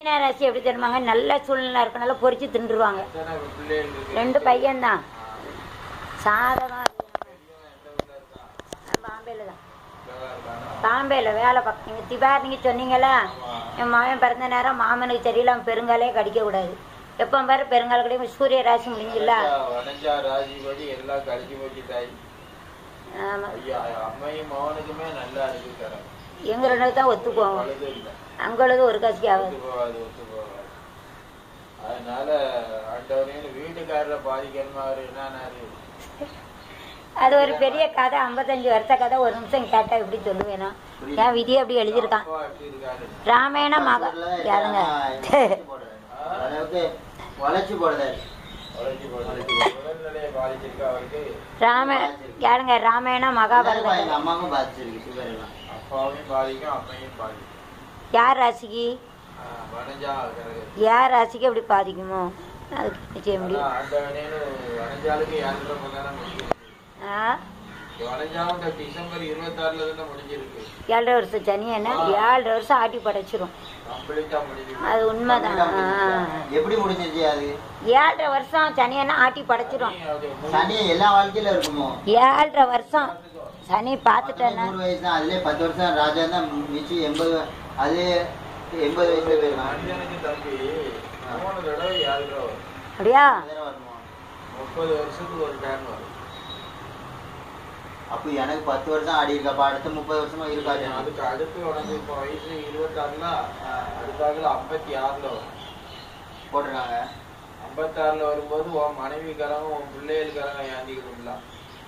மீன ராசி எப்படி தெரியுமாங்க நல்ல சூழ்நிலை இருக்கனால பொரிச்சு தின்றுவாங்க எத்தனை பிள்ளைகள் இருக்கு ரெண்டு பையன்தான் சாதமா பாம்பேல தான் பாம்பேல வேலை பார்க்க நீங்க திவார் நீங்க சொன்னீங்களா என் மாமன் பிறந்த நேரம் மாமனுக்கு தெரியல பெருங்காலே கடிக்க கூடாது எப்போ பாரு பெருங்கால கடிக்க சூரிய ராசி முடிஞ்சுல வனஜா ராஜிபதி எல்லாம் கழிச்சு போச்சு தாய் ஆமா ஐயா அம்மையும் மகனுக்குமே நல்லா இருக்கு தரம் எங்க ரெண்டு தான் ஒத்து போவோம் பழுது இல்லை அங்கொழுது ஒரு காசுக்கு ஆகாது ஒத்து போகாது ஒத்து போகாது அதனால ஆண்டவனே வீட்டுக்காரரை பாதிக்கணுமா அவர் என்னன்னாரு அது ஒரு பெரிய கதை ஐம்பத்தஞ்சு வருஷ கதை ஒரு நிமிஷம் கேட்டா எப்படி சொல்லுவேனா என் விதி அப்படி எழுதியிருக்கான் அப்பா எப்படி இருக்காரு ராமாயண மக யாருங்க அளவுக்கு வளைச்சு போடுறாரு உழைச்சி போடுறது உடல்நிலையை பாதிச்சிருக்கா அவருக்கு ராம யாருங்க ராமாயண எங்க மகாபாரதம் அம்மாவும் பாதிச்சிருக்கு சுகர் எல்லாம் அப்பாவையும் பாதிக்கும் அம்மையும் பாதிக்கும் யார் ராசிக்கு ஆஹ் வனஜா கிரகம் யார் ராசிக்கு அப்படி பாதிக்குமோ அதுக்கு என்ன செய்ய முடியும் ஆண்டவனேன்னு வனஜாலுக்கு ஏழரை தானே முடிஞ்சிருக்கு ஆ வனஜாவும் இந்த டிசம்பர் இருபத்தாறுல தானே முடிஞ்சிருக்கு ஏழரை வருஷம் சனி என்ன ஏழரை வருஷம் ஆட்டி படைச்சிரும் கம்ப்ளீட்டா முடிஞ்சிருக்கு அது உண்மைதான் ஆ. எப்படி முடிஞ்சிருச்சு அது ஏழரை வருஷம் சனி என்ன ஆட்டி படைச்சிரும் அது சனி எல்லா வாழ்க்கையில இருக்குமோ ஏழரை வருஷம் சனி பார்த்துட்டேன்னா நூறு வயசு தான் அதுலயே பத்து வருஷம் ராஜா தான் மிச்சம் எண்பது அதுலயே எண்பது வயசுல போயிருக்கான் மனிதனுக்கு தம்பி மூணு தடவை ஏழு ரூபா வரும் அப்படியா அதுதானே வரணுமா? முப்பது வருஷத்துக்கு ஒரு டேன் வரும் அப்ப எனக்கு பத்து வருஷம் ஆடி இருக்கப்பா அடுத்த முப்பது வருஷமா இருக்காது அதுக்கு அடுத்து உனக்கு இப்போ வயசு இருபத்தாறுல அதுக்காக ஐம்பத்தி ஆறுல வரும் போட்டிருக்காங்க ஐம்பத்தாறுல வரும்போது உன் மனைவிக்காரங்க உன் பிள்ளைகளுக்காரங்க ஏந்திக்கணும்ல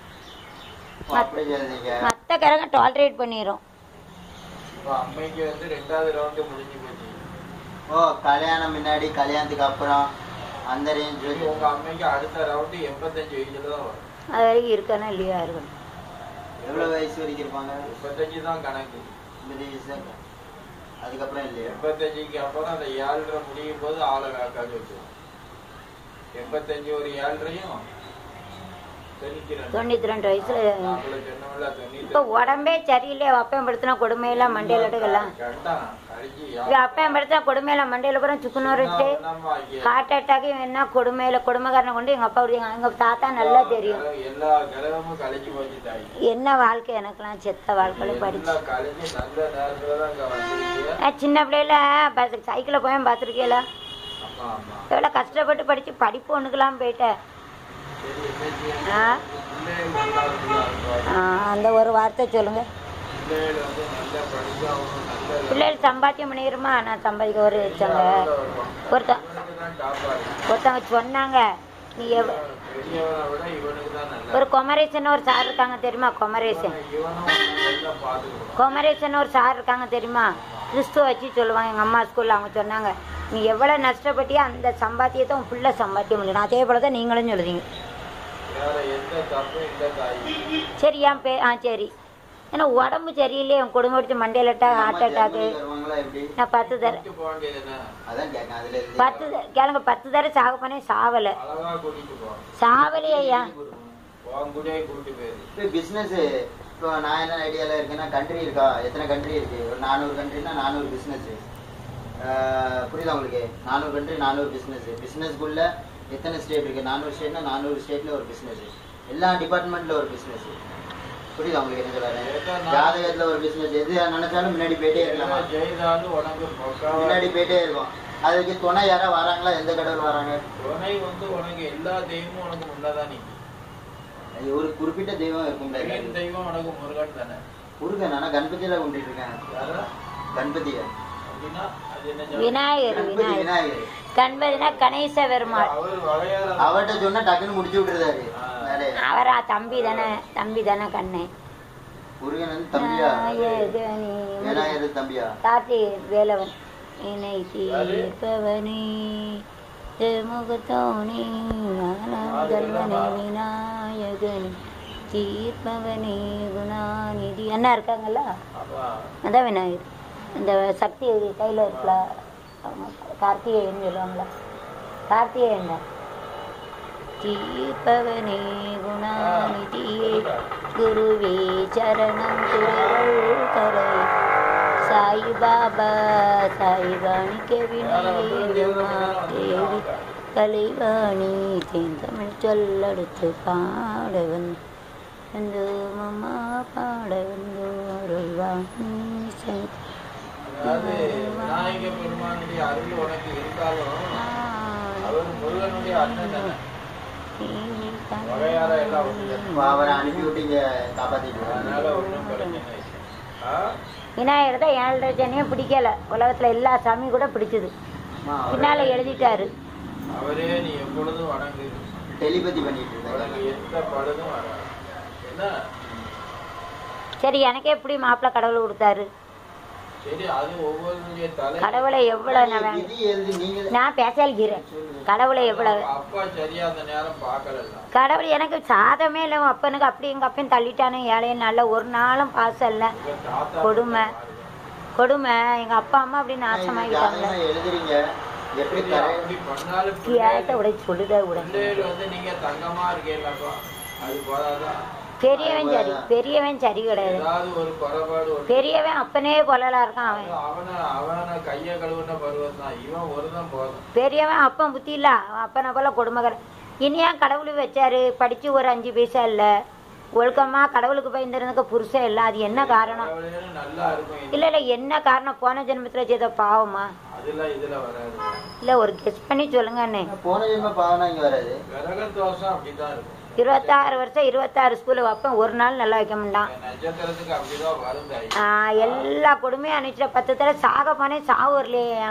ஓ, அப்படி சொல்றீங்க மற்ற கரகம் டாலரேட் பண்ணிடும் இப்போ அம்மைக்கு வந்து ரெண்டாவது ரவுண்டு முடிஞ்சு போச்சு ஓ கல்யாணம் முன்னாடி கல்யாணத்துக்கு அப்புறம் அந்த ரேஞ்ச் சரி, உங்க அம்மைக்கு அடுத்த ரவுண்டு எண்பத்தஞ்சு வயசுல தான் வரும் அது வரைக்கும் இருக்கணும் இல்லையா இருக்கணும் எவ்வளவு வயசு வரைக்கும் இருப்பாங்க முப்பத்தஞ்சு தான் கணக்கு இந்த வயசு அதுக்கப்புறம் இல்லையா எண்பத்தஞ்சுக்கு அப்புறம் அந்த ஏழரை முடியும் போது ஆளை காக்காச்சு வச்சிருவோம் எண்பத்தஞ்சு ஒரு ஏழரையும் தொண்ணூத்தி ரெண்டு தொண்ணூத்தி ரெண்டு வயசுல நாற்பது சொன்னோம்ல தொண்ணூத்தி இப்ப உடம்பே சரியில்லை அப்பையும் படுத்தினா கொடுமையெல்லாம் மண்டையில எடுக்கலாம் கண்டான் கழிச்சு இது அப்பையும் படுத்தினா கொடுமையில மண்டையில கூட சுக்குநூறு வச்சு ஹார்ட் அட்டாக் என்ன கொடுமையில கொடுமைக்காரனை கொண்டு எங்க அப்பா விடுங்க எங்க தாத்தா நல்லா தெரியும் எல்லா கிழமும் கழிச்சு போச்சு தாய் என்ன வாழ்க்கை எனக்கெல்லாம் செத்த வாழ்க்கையில படிச்சு எல்லாம் கழிச்சு நல்ல நேரத்துல தான் இங்க வந்திருக்கு நான் சின்ன பிள்ளையில பஸ் சைக்கிளில் போய் பார்த்துருக்கீங்களா ஆமா ஆமா எவ்வளோ கஷ்டப்பட்டு படிச்சு படிப்பு ஒண்ணுக்கெல்லாம் போயிட்டேன் சரி என்ன செய்யணும்? ஆ பிள்ளைகள் நல்லா இருந்தா இருக்கும். ஆ, அந்த ஒரு வார்த்தை சொல்லுங்க பிள்ளைகள் வந்து நல்லா படிச்சா அவங்க நல்ல பிள்ளைகள் சம்பாத்தியம் பண்ணிடுமா நான் சம்பாதிக்க ஒரு வச்சாங்க ஒருத்தன் இவனுக்கு தான் டாப்பாரு ஒருத்தவங்க சொன்னாங்க நீ எவ் பெரியவனை விட இவனுக்கு தான் நல்லா ஒரு குமரேசன் ஒரு சார் இருக்காங்க தெரியுமா குமரேசன் இவனும் நல்லா பாத்துக்கணும் குமரேசன் ஒரு சார் இருக்காங்க தெரியுமா கிறிஸ்துவ வச்சு சொல்லுவாங்க எங்கள் அம்மா ஸ்கூலில் அவங்க சொன்னாங்க நீ எவ்வளோ நஷ்டப்பட்டியோ அந்த சம்பாத்தியத்தை உன் பிள்ளை சம்பாத்தியம் பண்ணணும் அதே போல தான் நீங்களும் சொல்லுதீங்க வேற எந்த தப்பும் இல்ல தாய் சரி என் பே ஆ சரி ஏன்னா உடம்பு சரியில்லையே என் குடும்பம் எடுத்து மண்டையிலட்டா ஹார்ட் அட்டாக்கு வருவாங்களா எப்படி நான் பத்து தர கூட்டிட்டு போக வேண்டியது என்ன அதான் கேட்கேன் அதுல இருந்து பத்து த- கேளுங்க பத்து தர சாக பண்ணே சாவலை அழகா கூட்டிட்டு போ சாவலையே ஐயா உன் கூடயே கூட்டிட்டு போயிரு இப்போ பிஸ்னஸ் இப்போ நான் என்ன ஐடியாவில் இருக்கேன்னா கண்ட்ரி இருக்கா எத்தனை கண்ட்ரி இருக்கு ஒரு நானூறு கண்ட்ரினா நானூறு பிஸ்னஸ் புரியுதா உங்களுக்கு நானூறு கண்ட்ரி நானூறு பிஸ்னஸ் பிஸ்னஸ்க்குள்ள எத்தனை ஸ்டேட் இருக்கு நானூறு ஸ்டேட்னா நானூறு ஸ்டேட்ல ஒரு பிஸ்னஸ் எல்லா டிபார்ட்மெண்ட்ல ஒரு பிஸ்னஸ் புரியுதா உங்களுக்கு என்ன சொல்றேன் ஜாதகத்துல ஒரு பிஸ்னஸ் எது நினைச்சாலும் முன்னாடி போயிட்டே இருக்கலாமா ஜெயிதாலும் உனக்கு பக்காவா முன்னாடி போயிட்டே இருக்கும் அதுக்கு துணை யாரா வராங்களா எந்த கடவுள் வராங்க துணை வந்து உனக்கு எல்லா தெய்வமும் உனக்கு முன்னதான் நிக்கும் அது ஒரு குறிப்பிட்ட தெய்வம் இருக்கும் மெயின் தெய்வம் உனக்கு முருகன் தானே முருகன் ஆனா கணபதியில கும்பிட்டு இருக்கேன் யாரா கணபதிய அப்படின்னா அது என்ன சொல்றது? விநாயகர் கணபதி விநாயகர் விநாயகர் கண்பதினா கணேச பெருமாள் அவர் வளையாத அவர்கிட்ட சொன்னா டக்குன்னு முடிச்சு விட்டுருதாரு வேலையை அவரா தம்பி தானே தம்பி தானே கண்ணே முருகன் வந்து தம்பியா நாயகனே. விநாயகர் தம்பியா கார்த்திகை வேலவன் இணை தீர்ப்பவனே முகத்தோனே ஆனந்தல்வனே விநாயகனே தீர்ப்பவனே குணாநிதி அண்ணா இருக்காங்கல்ல அப்பா அதான் விநாயகர் இந்த சக்தி கையில் இருக்கல அவங்க கார்த்திகேயன் சொல்லுவாங்களா கார்த்திகேயன் தான் தீர்ப்பவனே குணாநிதியே குருவே சரணம் குருவள் கரை சாய் பாபா சாய்வாணிக்க வினயமா தேவி கலைவாணி தேந்தமிழ் சொல்லெடுத்து பாட வந்து வந்து மம்மா பாட வந்து அருள்வாணி செய் அதாவது விநாயக பெருமானுடைய அருள் உனக்கு இருந்தாலும் அவர் முருகனுடைய அண்ணன் தானே வகையார எல்லாம் ஒண்ணுதான். இப்போ அவரை அனுப்பி விட்டீங்க காப்பாத்திட்டு அதனால ஒன்றும் பிரச்சனை இல்லை. ஆ? விநாயகர் தான் ஏழரை சனியே பிடிக்கல உலகத்துல எல்லா சாமியும் கூட பிடிச்சது பின்னால எழுதிட்டாரு அவரே நீ எப்பொழுதும் வணங்கு டெலிபதி பண்ணிட்டு உனக்கு இருக்காங்க எந்த பழுதும் வராது என்ன சரி எனக்கே எப்படி மாப்பிள்ளை கடவுள் கொடுத்தாரு சரி அது ஒவ்வொருடைய தலை கடவுளை எவ்வளவு நான் வேணும் விதி எழுதி நீங்க நான் பேசல்கிறேன் கடவுளை எவ்வளவு அப்பா சரியா அந்த நேரம் பார்க்கல கடவுள் எனக்கு சாதமே இல்லை உன் அப்பனுக்கு அப்படி எங்க அப்பையும் தள்ளிட்டானே ஏழையும் நல்ல ஒரு நாளும் பாசம் இல்லை உங்க தாத்தா கொடுமை கொடுமை எங்க அப்பா அம்மா அப்படி நாசமாகிட்டாங்க ஜாதகம் எழுதுறீங்க எப்படி சரி, கரை அப்படி பண்ணாலும் கேட்ட உடை சொல்லுத உடை பிள்ளைகள் வந்து நீங்க தங்கமா இருக்கீங்களாப்பா அது போதாதான் பெரியவன் சரி பெரியவன் சரி கிடையாது ஏதாவது ஒரு குறைபாடு ஒரு பெரியவன் அப்பனே கொல்லலா இருக்கான் அவன் அவனை அவனை கைய கழுவுன பருவம் தான் இவன் ஒருதான் போதும் பெரியவன் அப்பன் புத்தி இல்ல அவன் அப்பனை போல கொடுமகர் இனி ஏன் கடவுள் வச்சாரு படிச்சு ஒரு அஞ்சு பைசா இல்ல ஒழுக்கமா கடவுளுக்கு பயந்துருந்துக்க புருஷன் இல்ல அது என்ன காரணம் கடவுளேன்னு நல்லா இருக்கும் இல்ல இல்ல என்ன காரணம் போன ஜென்மத்துல செய்த பாவமா அதெல்லாம் இதுல வராது இல்ல ஒரு கெஸ் பண்ணி சொல்லுங்க அண்ணே போன ஜென்ம பாவனா இங்க வராது விரக தோஷம் அப்படிதான் இருக்கும் இருபத்தாறு வருஷம் இருபத்தாறு ஸ்கூல்ல வைப்பேன் ஒரு நாள் நல்லா வைக்க மாட்டான் இந்த நட்சத்திரத்துக்கு அப்படிதான் வரும் தாய் ஆஹ் எல்லா கொடுமையும் அனுப்பிச்சிட்ட பத்து தடவை சாக போனேன் சாவு வரலையா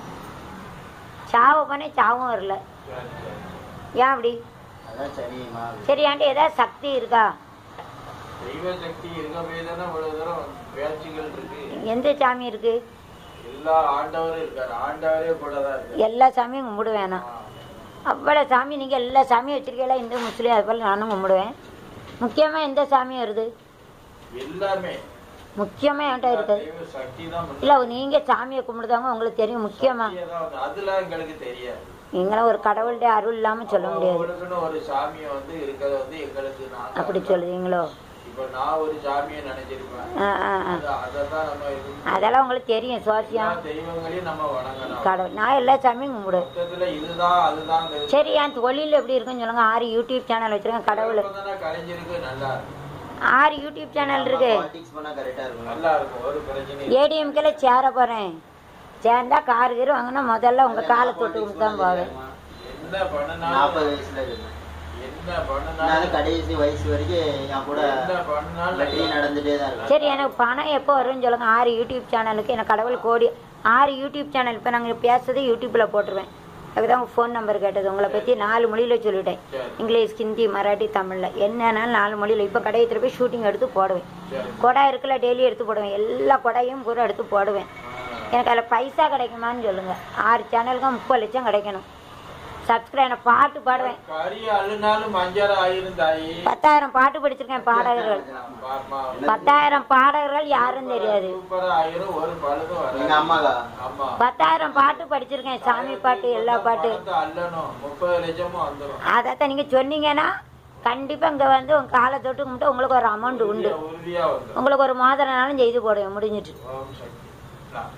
சாவ போனேன் சாவும் வரல சரி, சரி. ஏன் அப்படி அதான் சரி மா சரி ஏன்ட்டு ஏதாவது சக்தி இருக்கா தெய்வ சக்தி இருக்க போய் தானே இவ்வளவு தூரம் பேச்சுகள் இருக்கு எந்த சாமி இருக்கு எல்லா ஆண்டவரும் இருக்காரு ஆண்டவரே கூட தான் இருக்காரு எல்லா சாமியும் கும்பிடுவேன் நான் அவ்வளோ சாமி நீங்கள் எல்லா சாமியும் வச்சிருக்கீங்களா இந்து முஸ்லீம் அது போல் நானும் கும்பிடுவேன் முக்கியமாக எந்த சாமியும் வருது எல்லாமே முக்கியமாக என்கிட்ட இருக்குது தெய்வ சக்தி தான் இல்லை நீங்கள் சாமியை கும்பிடுதாங்க உங்களுக்கு தெரியும் முக்கியமாக அதெல்லாம் எங்களுக்கு தெரியாது நீங்களும் ஒரு கடவுளுடைய அருள் இல்லாமல் சொல்ல முடியாது ஒவ்வொருத்தனும் ஒரு சாமியை வந்து இருக்கிறது வந்து எங்களுக்கு நான் அப்படி சொல்லுவீங்களோ இப்ப நான் ஒரு சாமியை நினைச்சிருப்பேன் ஆ ஆ ஆ அது- அததான் நம்ம இது- அதெல்லாம் உங்களுக்கு தெரியும் எல்லா சுவாசியம் தெய்வங்களையும் நம்ம வணங்கணும் கடவுள் நான் எல்லா சாமியும் கும்பிடுவேன் மொத்தத்துல இதுதான் அதுதான் சரி என் தொழில் எப்படி இருக்குன்னு சொல்லுங்க ஆறு யூடியூப் சேனல் வச்சிருக்கேன் கடவுள் கலைஞருக்கு நல்லா இருக்கும் ஆறு யூடியூப் சேனல் இருக்கு பாலிடிக்ஸ் பண்ணா கரெக்டா இருக்கும் நல்லா இருக்கும் ஒரு பிரச்சனை ஏடிஎம்கேல சேர போறேன் சேர்ந்தா கார் கீர் வாங்கினா முதல்ல உங்க காலை தொட்டு கும்பிட்டு தான் போவேன் என்ன பண்ணினாலும் நாற்பது வயசுல இருக்கு என்ன நான் பண்ணினாலும் கடைசி வயசு வரைக்கும் என் கூட என்ன பண்ணினாலும் வெற்றி நடந்துட்டே தான் இருக்கும் சரி எனக்கு பணம் எப்போ வரும்னு சொல்லுங்க ஆறு யூடியூப் சேனலுக்கு எனக்கு கடவுள் கோடி ஆறு யூடியூப் சேனல் இப்போ நாங்கள் பேசுறது யூடியூப்பில் போட்டுருவேன் அதுதான் உங்கள் ஃபோன் நம்பர் கேட்டது உங்களை பற்றி நாலு மொழியில் சொல்லிட்டேன் சரி. இங்கிலீஷ் ஹிந்தி மராட்டி தமிழில் என்னன்னாலும் நாலு மொழியில் இப்போ கடையத்தில் போய் ஷூட்டிங் எடுத்து போடுவேன் சரி. கொடை இருக்குல்ல டெய்லி எடுத்து போடுவேன் எல்லா கொடையும் பூரா எடுத்து போடுவேன் எனக்கு அதில் பைசா கிடைக்குமான்னு சொல்லுங்கள் ஆறு சேனலுக்கும் முப்பது லட்சம் கிடைக்கணும் சப்ஸ்கிரைப் நான் பாட்டு பாடுவேன் கறி அழுனாலும் மஞ்சள் ஆயிரும் தாயி பத்தாயிரம் பாட்டு படிச்சிருக்கேன் பாடகர்கள் பாப்பா. பத்தாயிரம் பாடகர்கள் யாரும் தெரியாது சூப்பரா ஆயிரும் ஒரு பழுதும் எங்க வராது அம்மாக்கா ஆமா பத்தாயிரம் பாட்டு படிச்சிருக்கேன் சாமி பாட்டு எல்லா பாட்டு பணத்தை அள்ளணும் முப்பது லட்சமும் வந்துடும் அதைத்தான் நீங்க சொன்னீங்கன்னா கண்டிப்பா இங்க வந்து உங்க காலை தொட்டு கும்பிட்டு உங்களுக்கு ஒரு அமௌண்ட் உண்டு உறுதியா வந்துடும் உங்களுக்கு ஒரு மோதிரனாலும் செய்து போடுவேன் முடிஞ்சிட்டு ஓம் சக்தி நான்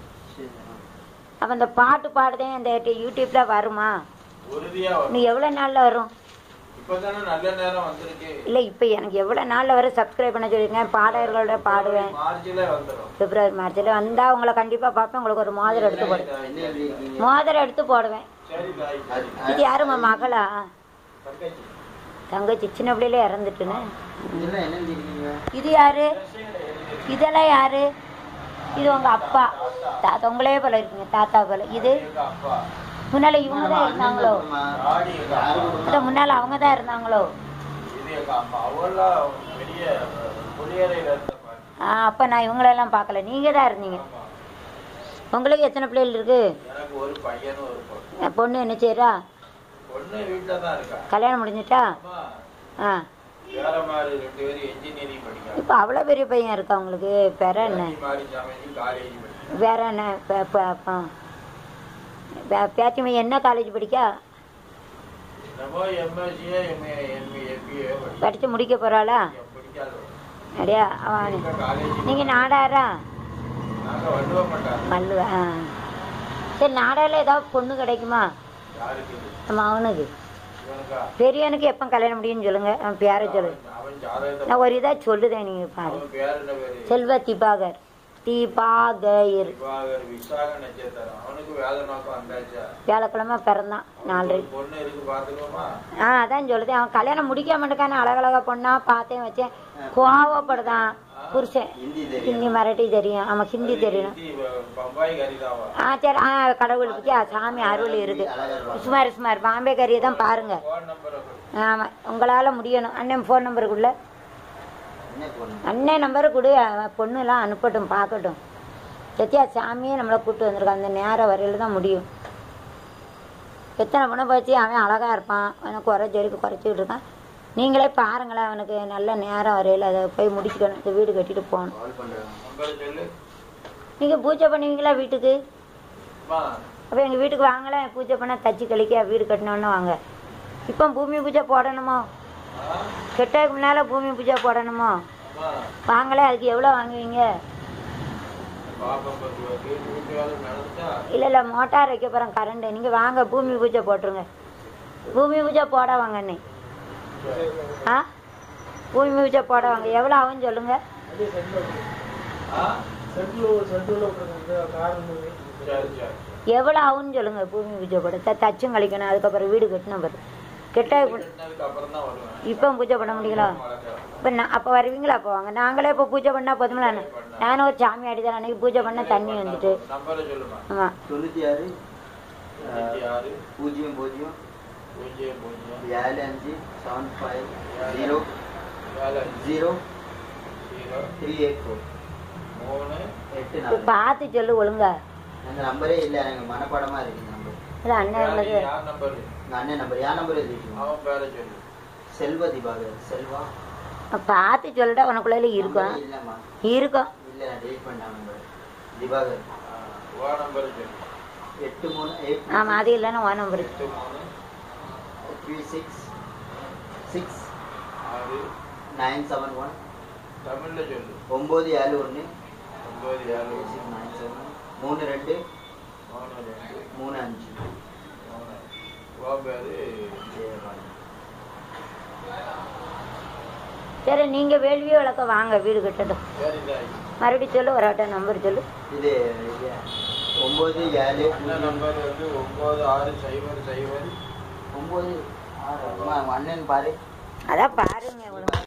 அப்ப இந்த பாட்டு பாடுதேன் இந்த யூடியூப்ல வருமா உறுதியா வரும் நீ எவ்வளவு நாள்ல வரும் இப்பதானே நல்ல நேரம் வந்திருக்கு இல்ல இப்ப எனக்கு எவ்வளவு நாள்ல வரும் சப்ஸ்கிரைப் பண்ண சொல்லிருக்கேன் பாடகர்களோட பாடுவேன் மார்ச்ல வந்துடும் பிப்ரவரி மார்ச்ல வந்தா உங்களை கண்டிப்பா பார்ப்பேன் உங்களுக்கு ஒரு மோதிரம் எடுத்து போடுவேன் என்ன எப்படி இருக்கீங்க மோதிரம் எடுத்து போடுவேன் சரி தாய் அது- இது யாரும்மா மகளா தங்கச்சி தங்கச்சி சின்ன பிள்ளையில இறந்துட்டுன்னு இதெல்லாம் என்ன இருக்கீங்க இது யாரு இதெல்லாம் யாரு இது உங்க அப்பா தாத்தா உங்களே போல இருக்கீங்க தாத்தா போல இது எங்க அப்பா முன்னால இவங்க தான் இருந்தாங்களோ ஆடி எங்க யாரு அப்பா கொடுக்கணும்? இல்ல முன்னால அவங்க தான் இருந்தாங்களோ இது எங்க அம்மா அவெல்லாம் பெரிய புளியறையில இருந்த பாரு ஆ அப்ப நான் இவங்களெல்லாம் பார்க்கல நீங்க தான் இருந்தீங்க ஆமா. உங்களுக்கு எத்தனை பிள்ளைகள் இருக்கு எனக்கு ஒரு பையனும் ஒரு பொண்ணு என் பொண்ணு என்ன செய்யறா பொண்ணு வீட்டுல தான் இருக்கா கல்யாணம் முடிஞ்சிட்டா அம்மா ஆ வேற மாதிரி ரெண்டு பேரும் இன்ஜினியரிங் படிக்கிறாங்க இப்ப அவ்வளவு பெரிய பையன் இருக்கா உங்களுக்கு பெற என்ன மாறி சமைச்சு காலேஜ் படிக்கிறாங்க வேற என்ன பே- பே- பே- பே- பேத்தி மையம் என்ன காலேஜ் படிக்கா என்னமோ எம்எஸ்சியோ எம்ஏ எம்ஏ எம்பிஏ படிக்க படிச்சு முடிக்க போறாளா படிக்காது அப்படியா அவன் காலேஜ் நீங்க நாடாரா நாங்க வள்ளுவ மாட்டாங்க மல்லுவ ஆ சரி நாடால ஏதாவது பொண்ணு கிடைக்குமா யாருக்கு இது? நம்ம அவனுக்கு இவனுக்கா பெரியவனுக்கு எப்போ கல்யாணம் முடியும்னு சொல்லுங்க அவன் பேரை சொல்லு அவன் அவன் ஜாதகத்தை நான் ஒரு இதாக சொல்லுதேன் நீங்கள் பாருங்க அவன் பேர் என்ன பேரு செல்வ திபாகர் தீபாகர் விவாகர் விசாக நட்சத்திரம் அவனுக்கு வேலை நோக்கம் வந்தாச்சா வியாழக்கிழமை பிறந்தான் நாலரை ஒரு பொண்ணு இருக்கு பாத்துக்கோமா ஆ அதான் சொல்லுது அவன் கல்யாணம் முடிக்க மாட்டேக்கான அழகழகா பொண்ணா பார்த்தேன் வச்சேன் கோவப்படுதான் புருஷன் ஹிந்தி தெரியும் ஹிந்தி மராட்டி தெரியும் ஆமாம் ஹிந்தி தெரியும் ஹிந்தி, பம்பாய் கரிதாவா ஆ சரி ஆ கடவுளுக்கு ஆ, சாமி அருள் இருக்கு சுமார் சுமார் பாம்பே கறியை தான் பாருங்க போன் நம்பரை கொடு ஆமாம் உங்களால் முடியணும் அண்ணன் ஃபோன் நம்பருக்குள்ள என்ன பொண்ணு அண்ணன் நம்பரை கொடு அவன் பொண்ணுலாம் அனுப்பட்டும் பார்க்கட்டும் சத்தியா சாமியே நம்மளை கூப்பிட்டு வந்திருக்கான் அந்த நேரம் வரையில தான் முடியும் எத்தனை பொண்ணை பற்றி அவன் அழகா இருப்பான் அவனுக்கு குறை ஜெருக்கு குறைச்சிக்கிட்டு இருக்கான் நீங்களே பாருங்களேன் அவனுக்கு நல்ல நேரம் வரையில அதை போய் முடிச்சுக்கணும் இந்த வீடு கட்டிட்டு போகணும் கால் பண்றாங்க நம்பரை சொல்லு நீங்கள் பூஜை பண்ணுவீங்களா வீட்டுக்கு அம்மா அப்போ எங்கள் வீட்டுக்கு வாங்களேன் பூஜை பண்ண தச்சு கழிக்க வீடு கட்டினோன்னு வாங்க இப்போ பூமி பூஜை போடணுமோ ஆ? கெட்டதுக்கு முன்னால் பூமி பூஜை போடணுமோ அம்மா வாங்களே அதுக்கு எவ்வளோ வாங்குவீங்க பாப்பம் பத்து ரூபாய்க்கு வீட்டு வேலை நடந்தா இல்லை இல்லை மோட்டார் வைக்க போகிறேன் கரண்ட்டு நீங்கள் வாங்க பூமி பூஜை போட்டுருங்க பூமி பூஜை போட வாங்க அண்ணே ஆ பூமி பூஜை போட வாங்க எவ்வளோ ஆகும்னு சொல்லுங்கள் ஆ? செட்டில் செட்டில் காரணம் சரி சரி எவ்வளோ ஆகும்னு சொல்லுங்கள் பூமி பூஜை போட த தச்சும் கழிக்கணும் அதுக்கப்புறம் வீடு கட்டின பிறகு கெட்ட கட்டினதுக்கு அப்புறம் தான் வருவேன் இப்போ பூஜை பண்ண முடியல வளர்க்குறேன் இப்போ நான் அப்போ வருவீங்களா அப்போ வாங்க நாங்களே இப்போ பூஜை பண்ணால் போதுமில்ல நானும் ஒரு சாமி அடிதான் அன்னைக்கு பூஜை பண்ண தண்ணி வந்துட்டு நம்பரை சொல்லுமா ஆமாம் தொண்ணூத்தி ஆறு தொண்ணூத்தி ஆறு பூஜ்ஜியம் பூஜ்ஜியம் பூஜ்ஜியம் பூஜ்ஜியம் ஏழு அஞ்சு செவன் ஃபைவ் ஜீரோ ஏழு அஞ்சு zero zero three eight four மூணு எட்டு இப்போ நாலு பார்த்து சொல்லு ஒழுங்கா அந்த நம்பரே இல்லை எனக்கு மனப்பாடமா இருக்கு இந்த நம்பர் இல்லை அண்ணன் உங்களுக்கு யார் நம்பர் எங்க அண்ணன் நம்பர் என் நம்பர் எழுதிட்டு அவன் பேரை சொல்லு செல்வ திபாகர் செல்வா பார்த்து சொல்லிட்டா உனக்குள்ள இருக்கும் நம்பரே இல்லம்மா இருக்கும் இல்ல நான் டெலிட் பண்ண நம்பர் திபாகர் ஆ, வா நம்பரை சொல்லு எட்டு மூணு எயிட் ஆமாம் அது இல்லைன்னா உன் நம்பர் எட்டு மூணு த்ரீ சிக்ஸ் சிக்ஸ் ஆறு நைன் செவன் ஒன் தமிழ்ல சொல்லு ஒம்பது ஏழு ஒன்று ஒன்பது ஏழு நைன் செவன் மூணு ரெண்டு மூணு ரெண்டு மூணு அஞ்சு மூணு வா பேரு சரி நீங்கள் வேள்வியை வளர்க்க வாங்க வீடு கட்டட்டும் சரி தாய் மறுபடியும் சொல்லு ஒரு ஆட்ட நம்பர் சொல்லு இது இது ஒம்பது ஏழு என்ன நம்பர் வந்து ஒன்பது ஆறு சைபர் சைபர் ஒம்பது ஆறு அம்மா, அண்ணன் பாரு அதான் பாருங்க இவ்வளவு